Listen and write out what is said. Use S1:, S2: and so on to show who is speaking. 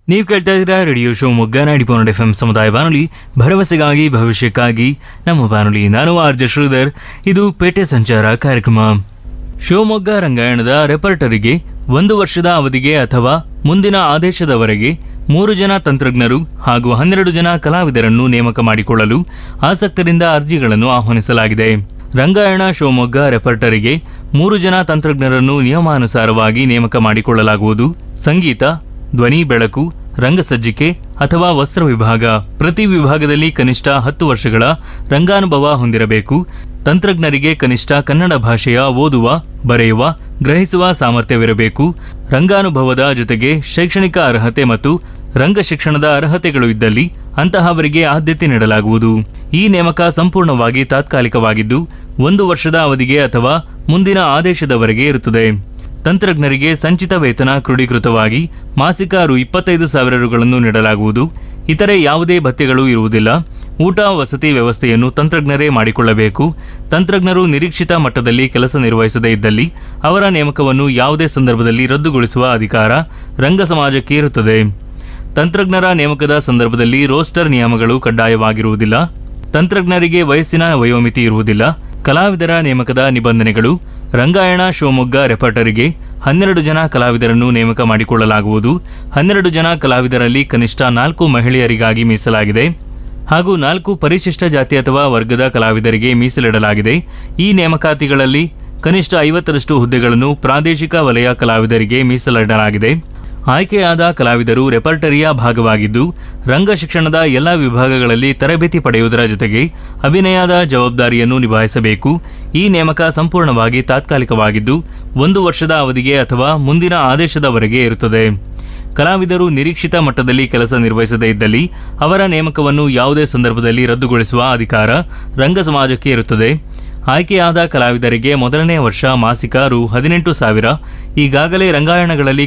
S1: ನೀವು ಕೇಳ್ತಾ ಇದ್ದೀರಾ ರೇಡಿಯೋ ಶೋ ಮೊಗ್ಗ ನಾಡಿ ಪೋನಡ್ ಎಫ್ ಎಂ ಸಮುದಾಯ ಬಾನುಲಿ ಭರವಸೆಗಾಗಿ ಭವಿಷ್ಯಕ್ಕಾಗಿ ನಮ್ಮ ಬಾನುಲಿ ನಾನು ಆರ್ ಜೆ ಶ್ರೀಧರ್ ಇದು ಪೇಟೆ ಸಂಚಾರ ಕಾರ್ಯಕ್ರಮ ಶಿವಮೊಗ್ಗ ರಂಗಾಯಣದ ರೆಪರ್ಟರಿಗೆ ಒಂದು ವರ್ಷದ ಅವಧಿಗೆ ಅಥವಾ ಮುಂದಿನ ಆದೇಶದವರೆಗೆ ಮೂರು ಜನ ತಂತ್ರಜ್ಞರು ಹಾಗೂ ಹನ್ನೆರಡು ಜನ ಕಲಾವಿದರನ್ನು ನೇಮಕ ಮಾಡಿಕೊಳ್ಳಲು ಆಸಕ್ತರಿಂದ ಅರ್ಜಿಗಳನ್ನು ಆಹ್ವಾನಿಸಲಾಗಿದೆ ರಂಗಾಯಣ ಶಿವಮೊಗ್ಗ ರೆಪರ್ಟರಿಗೆ ಮೂರು ಜನ ತಂತ್ರಜ್ಞರನ್ನು ನಿಯಮಾನುಸಾರವಾಗಿ ನೇಮಕ ಮಾಡಿಕೊಳ್ಳಲಾಗುವುದು ಸಂಗೀತ ಧ್ವನಿ ಬೆಳಕು ರಂಗಸಜ್ಜಿಕೆ ಅಥವಾ ವಸ್ತ್ರ ವಿಭಾಗ ಪ್ರತಿ ವಿಭಾಗದಲ್ಲಿ ಕನಿಷ್ಠ ಹತ್ತು ವರ್ಷಗಳ ರಂಗಾನುಭವ ಹೊಂದಿರಬೇಕು ತಂತ್ರಜ್ಞರಿಗೆ ಕನಿಷ್ಠ ಕನ್ನಡ ಭಾಷೆಯ ಓದುವ ಬರೆಯುವ ಗ್ರಹಿಸುವ ಸಾಮರ್ಥ್ಯವಿರಬೇಕು ರಂಗಾನುಭವದ ಜೊತೆಗೆ ಶೈಕ್ಷಣಿಕ ಅರ್ಹತೆ ಮತ್ತು ರಂಗ ಶಿಕ್ಷಣದ ಅರ್ಹತೆಗಳು ಇದ್ದಲ್ಲಿ ಅಂತಹವರಿಗೆ ಆದ್ಯತೆ ನೀಡಲಾಗುವುದು ಈ ನೇಮಕ ಸಂಪೂರ್ಣವಾಗಿ ತಾತ್ಕಾಲಿಕವಾಗಿದ್ದು ಒಂದು ವರ್ಷದ ಅವಧಿಗೆ ಅಥವಾ ಮುಂದಿನ ಆದೇಶದವರೆಗೆ ಇರುತ್ತದೆ ತಂತ್ರಜ್ಞರಿಗೆ ಸಂಚಿತ ವೇತನ ಕ್ರೋಢೀಕೃತವಾಗಿ ಮಾಸಿಕ ರು ಇಪ್ಪತ್ತೈದು ಸಾವಿರ ರುಗಳನ್ನು ನೀಡಲಾಗುವುದು ಇತರೆ ಯಾವುದೇ ಭತ್ಯೆಗಳು ಇರುವುದಿಲ್ಲ ಊಟ ವಸತಿ ವ್ಯವಸ್ಥೆಯನ್ನು ತಂತ್ರಜ್ಞರೇ ಮಾಡಿಕೊಳ್ಳಬೇಕು ತಂತ್ರಜ್ಞರು ನಿರೀಕ್ಷಿತ ಮಟ್ಟದಲ್ಲಿ ಕೆಲಸ ನಿರ್ವಹಿಸದೇ ಇದ್ದಲ್ಲಿ ಅವರ ನೇಮಕವನ್ನು ಯಾವುದೇ ಸಂದರ್ಭದಲ್ಲಿ ರದ್ದುಗೊಳಿಸುವ ಅಧಿಕಾರ ರಂಗ ಸಮಾಜಕ್ಕೆ ಇರುತ್ತದೆ ತಂತ್ರಜ್ಞರ ನೇಮಕದ ಸಂದರ್ಭದಲ್ಲಿ ರೋಸ್ಟರ್ ನಿಯಮಗಳು ಕಡ್ಡಾಯವಾಗಿರುವುದಿಲ್ಲ ತಂತ್ರಜ್ಞರಿಗೆ ವಯಸ್ಸಿನ ವಯೋಮಿತಿ ಇರುವುದಿಲ್ಲ ಕಲಾವಿದರ ನೇಮಕದ ನಿಬಂಧನೆಗಳು ರಂಗಾಯಣ ಶಿವಮೊಗ್ಗ ರೆಪರ್ಟರಿಗೆ ಹನ್ನೆರಡು ಜನ ಕಲಾವಿದರನ್ನು ನೇಮಕ ಮಾಡಿಕೊಳ್ಳಲಾಗುವುದು ಹನ್ನೆರಡು ಜನ ಕಲಾವಿದರಲ್ಲಿ ಕನಿಷ್ಠ ನಾಲ್ಕು ಮಹಿಳೆಯರಿಗಾಗಿ ಮೀಸಲಾಗಿದೆ ಹಾಗೂ ನಾಲ್ಕು ಪರಿಶಿಷ್ಟ ಜಾತಿ ಅಥವಾ ವರ್ಗದ ಕಲಾವಿದರಿಗೆ ಮೀಸಲಿಡಲಾಗಿದೆ ಈ ನೇಮಕಾತಿಗಳಲ್ಲಿ ಕನಿಷ್ಠ ಐವತ್ತರಷ್ಟು ಹುದ್ದೆಗಳನ್ನು ಪ್ರಾದೇಶಿಕ ವಲಯ ಕಲಾವಿದರಿಗೆ ಮೀಸಲಿಡಲಾಗಿದೆ ಆಯ್ಕೆಯಾದ ಕಲಾವಿದರು ರೆಪರ್ಟರಿಯ ಭಾಗವಾಗಿದ್ದು ರಂಗ ಶಿಕ್ಷಣದ ಎಲ್ಲ ವಿಭಾಗಗಳಲ್ಲಿ ತರಬೇತಿ ಪಡೆಯುವುದರ ಜೊತೆಗೆ ಅಭಿನಯದ ಜವಾಬ್ದಾರಿಯನ್ನು ನಿಭಾಯಿಸಬೇಕು ಈ ನೇಮಕ ಸಂಪೂರ್ಣವಾಗಿ ತಾತ್ಕಾಲಿಕವಾಗಿದ್ದು ಒಂದು ವರ್ಷದ ಅವಧಿಗೆ ಅಥವಾ ಮುಂದಿನ ಆದೇಶದವರೆಗೆ ಇರುತ್ತದೆ ಕಲಾವಿದರು ನಿರೀಕ್ಷಿತ ಮಟ್ಟದಲ್ಲಿ ಕೆಲಸ ನಿರ್ವಹಿಸದೇ ಇದ್ದಲ್ಲಿ ಅವರ ನೇಮಕವನ್ನು ಯಾವುದೇ ಸಂದರ್ಭದಲ್ಲಿ ರದ್ದುಗೊಳಿಸುವ ಅಧಿಕಾರ ರಂಗ ಸಮಾಜಕ್ಕೆ ಇರುತ್ತದೆ ಆಯ್ಕೆಯಾದ ಕಲಾವಿದರಿಗೆ ಮೊದಲನೇ ವರ್ಷ ಮಾಸಿಕ ರು ಹದಿನೆಂಟು ಸಾವಿರ ಈಗಾಗಲೇ ರಂಗಾಯಣಗಳಲ್ಲಿ